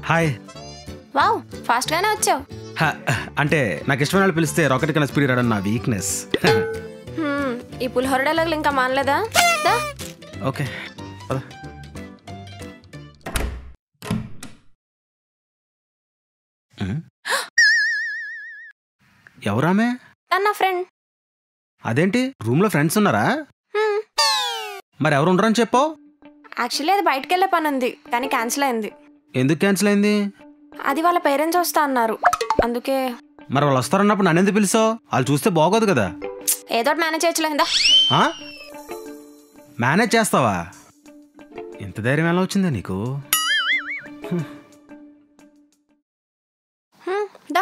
Hi wow fast గానే వచ్చావు హ, అంటే నాకు ఇష్టమైన వాళ్ళు పిలిస్తే రాకెట్ కన్నా స్పీడ్ రావడం నా వీక్నెస్ హ్మ్, ఈ పులిహోర డైలాగులు ఇంకా మానలేదా దా. ఓకే పద. ఉమ్. ఎవరామే తను నా ఫ్రెండ్ అదేంటి రూమ్లో ఫ్రెండ్స్ ఉన్నారా మరి ఎవరు ఉండరని చెప్పావు యాక్చువల్లీ అది బయటకు వెళ్ళే పని ఉంది కానీ క్యాన్సిల్ అయింది ఎందుకు క్యాన్సిల్ అయింది అది వాళ్ళ పేరెంట్స్ వస్తా అన్నారు అందుకే మరి వాళ్ళు వస్తారన్నప్పుడు నన్ను ఎందుకు పిలిచావు వాళ్ళు చూస్తే బాగోదు కదా ఏదో ఒకటి మేనేజ్ చేయొచ్చులేదా ఆ? మేనేజ్ చేస్తావా ఎంత ధైర్యం ఎలా వచ్చిందా నీకు దా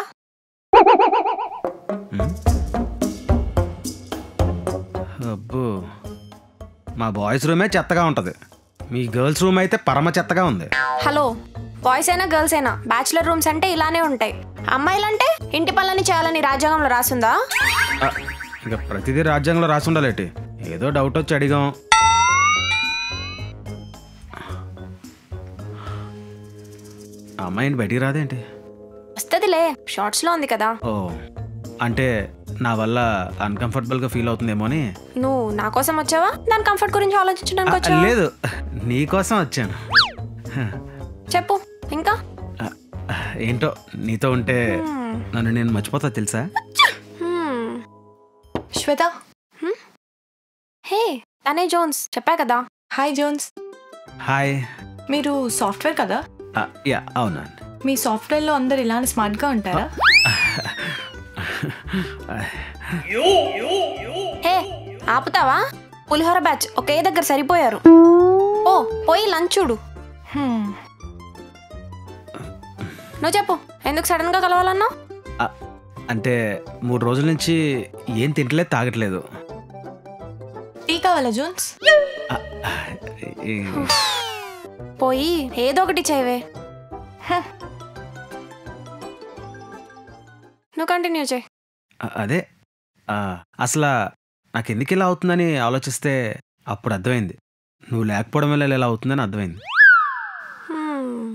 అబ్బో మా బాయ్స్ రూమే చెత్తగా ఉంటుంది మీ గర్ల్స్ రూమ్ అయితే పరమ చెత్తగా ఉంది హలో బాయ్స్ అయినా గర్ల్స్ అయినా బ్యాచులర్ రూమ్స్ అంటే ఇలానే ఉంటాయి అమ్మాయిలంటే ఇంటి పనులని చేయాలని రాజ్యాంగంలో రాసుందా ఆ, ఇంకా ప్రతిదీ రాజ్యాంగంలో రాసి ఉండాలేటి ఏదో డౌట్ వచ్చి అడిగాం ఆ అమ్మాయిని బయటికి రాదేంటి వస్తుందిలే షార్ట్స్లో ఉంది కదా ఓ అంటే నా వల్ల అన్కంఫర్టబుల్గా ఫీల్ అవుతుందేమో అని నువ్వు నా కోసం వచ్చావా దాని కంఫర్ట్ గురించి ఆలోచించడానికి ఆ, వచ్చావా లేదు నీకోసం వచ్చాను చెప్పు ఇంకా ఆ, ఏంటో నీతో ఉంటే నన్ను నేను మర్చిపోతా తెలుసా హ్మ్. శ్వేత హే తనే జోన్స్ చెప్పా కదా హాయ్ జోన్స్ హాయ్ మీరు సాఫ్ట్వేర్ కదా ఆ, యా అవునా మీ సాఫ్ట్వేర్లో అందరు ఇలానే స్మార్ట్గా ఉంటారా హే ఆపుతావా పులిహోర బ్యాచ్ ఒకే దగ్గర సరిపోయారు ఓ పోయి లంచ్ చూడు హ్మ్. నువ్వు చెప్పు ఎందుకు సడన్ గా కలవాలన్నావు ఆ, అంటే మూడు రోజుల నుంచి ఏం తింటలేదు తాగట్లేదు టీ కావాలా జోన్స్ ఆ, ఈ- పోయి ఏదో ఒకటి చేయవే నువ్వు కంటిన్యూ చేయి ఆ, అదే ఆ, అసలు నాకు ఎందుకు ఇలా అవుతుందని ఆలోచిస్తే అప్పుడు అర్థమైంది నువ్వు లేకపోవడం వల్ల ఇలా అవుతుందని అర్థమైంది హ్మ్.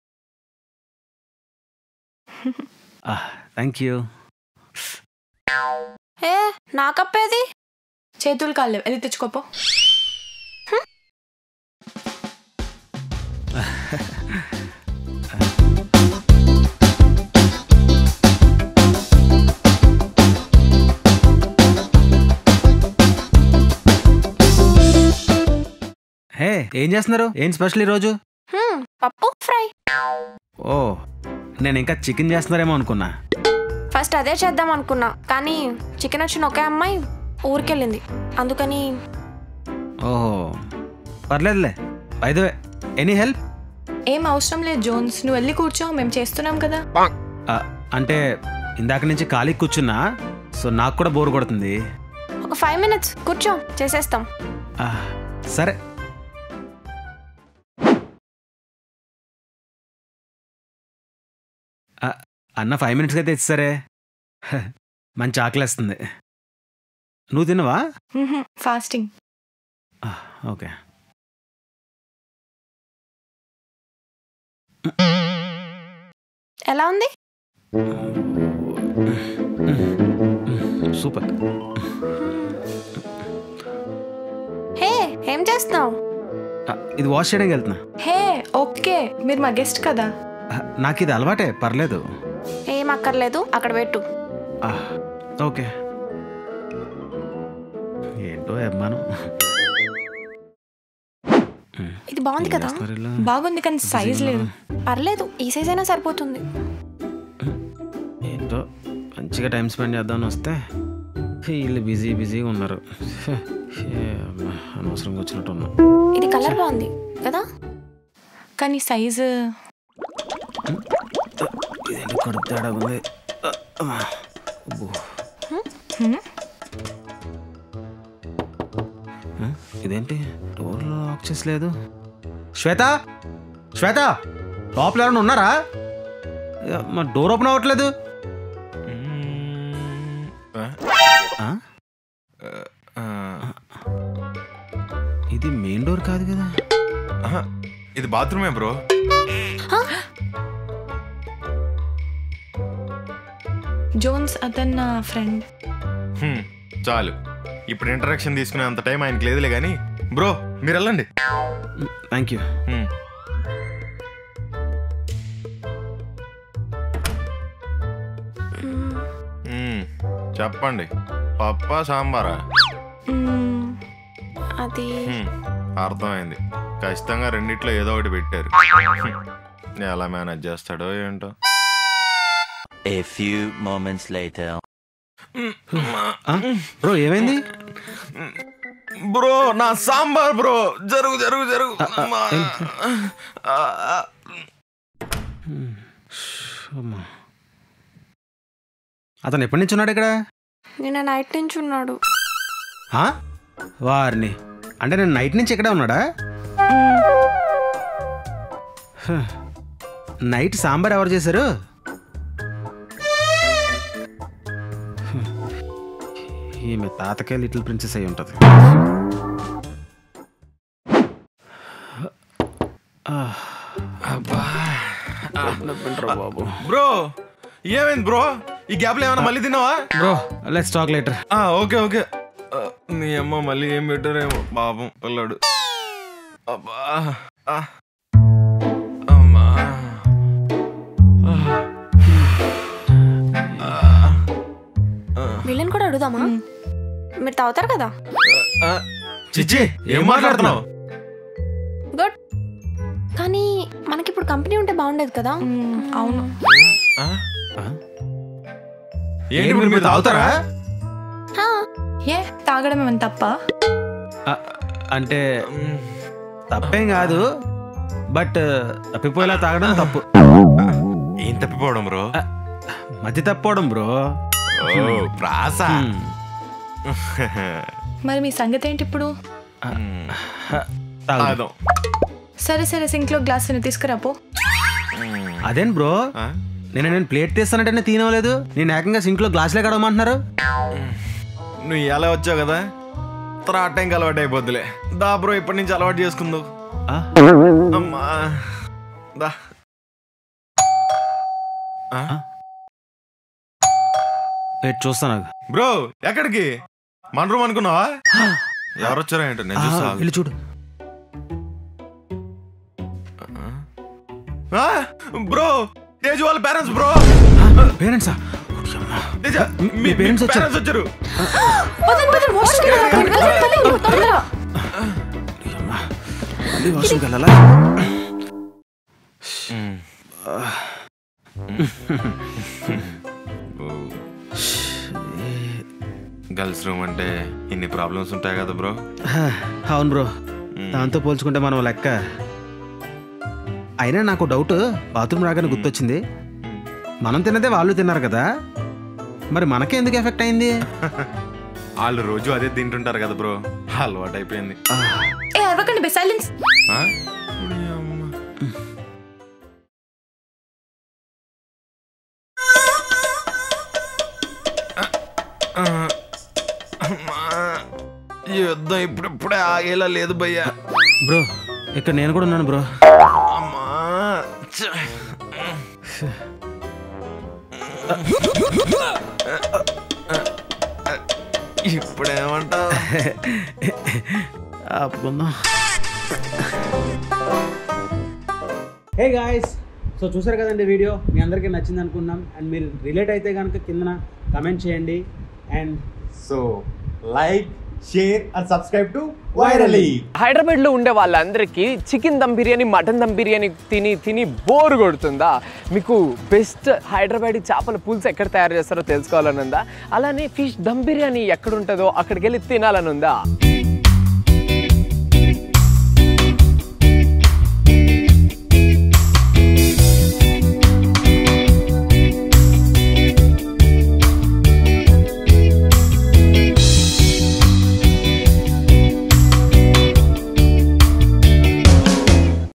థ్యాంక్ యూ ఏ నా కప్పేది చేతులు కాళ్ళు వెళ్ళి తెచ్చుకోపో హే ఏం చేస్తున్నారు ఏం స్పెషల్ ఈరోజు హ్మ్, పప్పు ఫ్రై ఓ నేను ఇంకా చికెన్ చేస్తున్నారేమో అనుకున్నా ఫస్ట్ అదే చేద్దాం అనుకున్నా కానీ చికెన్ వచ్చిన ఒకే అమ్మాయి ఊరికెళ్ళింది అందుకని ఓహో పర్లేదులే బైదవే ఎనీ హెల్ప్ ఏం అవసరం లేదు జోన్స్ నువ్వు వెళ్ళి కూర్చో మేము చేస్తున్నాం కదా అంటే ఇందాక నుంచి ఖాళీ కూర్చున్నా సో నాకు కూడా బోర్ కొడుతుంది ఒక ఫైవ్ మినిట్స్ కూర్చో చేసేస్తాం ఆ, సరే ఆ, అన్న ఫైవ్ మినిట్స్కి అయితే ఇచ్చారే హ, మంచి ఆకలేస్తుంది నువ్వు తినవా ఫాస్టింగ్ ఆ, ఓకే ఎలా ఉంది సూపర్ హే ఏం చేస్తున్నావు ఆ, ఇది వాష్ చేయడానికి వెళ్తున్నా హే ఓకే మీరు మా గెస్ట్ కదా ఆ, నాకు ఇది అలవాటే పర్లేదు ఏం అక్కర్లేదు అక్కడ పెట్టు ఆ, ఓకే ఏంటో అమ్మాను ఇది బాగుంది కదా బాగుంది కానీ సైజ్ లేదు పర్లేదు ఈ సైజ్ అయినా సరిపోతుంది ఏంటో మంచిగా టైం స్పెండ్ చేద్దామని వస్తే వీళ్ళు బిజీ బిజీగా ఉన్నారు ఏ అమ్మా, అనవసరంగా వచ్చినట్టు ఉన్నా ఇది కలర్ బాగుంది కదా కానీ సైజు ఇదేంటి కడుపు తేడా ఉంది ఆ, అమ్మా. అబ్బో. ఆ, ఇదేంటి డోర్ లాక్ చేసలేదు శ్వేత శ్వేత లోపల ఎవరైనా ఉన్నారా ఏ, మా డోర్ ఓపెన్ అవ్వట్లేదు ఆ? ఇది మెయిన్ డోర్ కాదు కదా ఆహా, ఇది బాత్రూమే బ్రో జోన్స్ అతను నా ఫ్రెండ్ హ్మ్, చాలు ఇప్పుడు ఇంటరాక్షన్ తీసుకునే అంత టైం ఆయనకి లేదులే కానీ బ్రో మీరు వెళ్ళండి థ్యాంక్ యూ హ్మ్. హ్మ్, చెప్పండి పప్పా సాంబారా మ్మ్, అది హ్మ్, అర్థమైంది ఖచ్చితంగా రెండిట్లో ఏదో ఒకటి పెట్టారు హ్మ్, ఎలా మేనేజ్ చేస్తాడో ఏంటో A few moments later. Bro ఏమైంది బ్రో నా సాంబార్ బ్రో జరుగు జరుగు జరుగు ఆ, ఆ. అమ్మా. అతను ఎప్పటి నుంచి ఉన్నాడు ఇక్కడ నిన్న నైట్ నుంచి ఉన్నాడు ఆ? వారిని అంటే నేను నైట్ నుంచి ఇక్కడే ఉన్నాడా హ. నైట్ సాంబార్ ఎవరు చేశారు హ. ఈమె తాతకే లిటిల్ ప్రిన్సెస్ అయి ఉంటుంది బ్రో ఏమైంది బ్రో ఈ గ్యాప్ లో ఏమైనా మళ్ళీ తిన్నావా బ్రో లెట్స్ టాక్ లేటర్ ఆ, ఓకే ఓకే ఆ, నీ అమ్మ మళ్ళీ ఏం పెట్టారేమో పాపం పిల్లాడు అబ్బా ఆ. అమ్మా వీళ్ళని కూడా అడుగుదామా మీరు తాగుతారు కదా ఆ, చిచ్చి ఏం మాట్లాడుతున్నావు గుడ్ కానీ మనకి ఇప్పుడు కంపెనీ ఉంటే బాగుండేది కదా మ్మ్, అవును ఆ? ఏంటి ఇప్పుడు మీరు తాగుతారా హా, ఏ తాగడం ఏమైనా తప్ప అంటే తప్పేం కాదు బట్ తప్పిపోయేలా తాగడం తప్పు ఏం తప్పిపోవడం బ్రో ఆ, మధ్య తప్పవడం బ్రో ఓ ప్రాస హ్మ్. మరి మీ సంగతి ఏంటి ఇప్పుడు హ, తాగు. తాగుదాం సరే సరే సింక్లో గ్లాస్ తీసుకురా పో అదేం బ్రో ఆ? నేను నేను ప్లేట్ తీస్తానంటేనే తీనవలేదు నేను ఏకంగా సింక్లో గ్లాసులే కడగమంటున్నారు నువ్వు ఎలా వచ్చావు కదా తర్వాత టైంకి అలవాటు అయిపోద్దులే దా బ్రో ఇప్పటి నుంచి అలవాటు చేసుకుందావు ఆ, అమ్మా దా ఆ? వెయిట్ చూస్తాను ఆగు. బ్రో ఎక్కడికి మన రూమ్ అనుకున్నావా ఎవరు వచ్చారా ఏంటో నేను ఆ, చూస్తా వెళ్ళి చూడు ఆ? బ్రో తేజ్ వాళ్ళ పేరెంట్స్ బ్రో పేరెంట్సా తేజ మీ మీ parents వచ్చారు. పేరెంట్స్ వచ్చారు వదలు, వదలు, washroom కి వెళ్ళాలి, వెళ్ళాలి, వెళ్ళాలి, తొందరగా. వాష్రూమ్కి వెళ్ళాలా గర్ల్స్ రూమ్ అంటే ఇన్ని ప్రాబ్లమ్స్ ఉంటాయి కదా బ్రో హ, అవును బ్రో దాంతో పోల్చుకుంటే మనం లెక్క అయినా నాకు డౌట్ బాత్రూమ్ రాగానే గుర్తొచ్చింది మనం తిన్నదే వాళ్ళు తిన్నారు కదా మరి మనకే ఎందుకు ఎఫెక్ట్ అయింది వాళ్ళు రోజు అదే తింటుంటారు కదా బ్రో అలవాటు అయిపోయింది ఆ, ఏ అరవకండి బే సైలెన్స్ ఆ? ఉడి అమ్మ. ఆ, అమ్మా. ఈ యుద్ధం ఇప్పుడిప్పుడే ఆగేలా లేదు భయ్యా బ్రో ఇక్కడ నేను కూడా ఉన్నాను బ్రో అమ్మా చ్చ. ఇప్పుడేమంటావు ఆపుకుందాం హే గాయస్ సో చూసారు కదండి వీడియో మీ అందరికీ నచ్చింది అనుకున్నాం అండ్ మీరు రిలేట్ అయితే కనుక కిందన కమెంట్ చేయండి and so like share and subscribe to Virally హైదరాబాద్లో ఉండే వాళ్ళందరికీ చికెన్ దమ్ బిర్యానీ మటన్ దమ్ బిర్యానీ తిని తిని బోర్ కొడుతుందా మీకు బెస్ట్ హైదరాబాదీ చేపల పులుసు ఎక్కడ తయారు చేస్తారో తెలుసుకోవాలని ఉందా అలానే ఫిష్ దమ్ బిర్యానీ ఎక్కడ ఉంటుందో అక్కడికి వెళ్ళి తినాలని ఉందా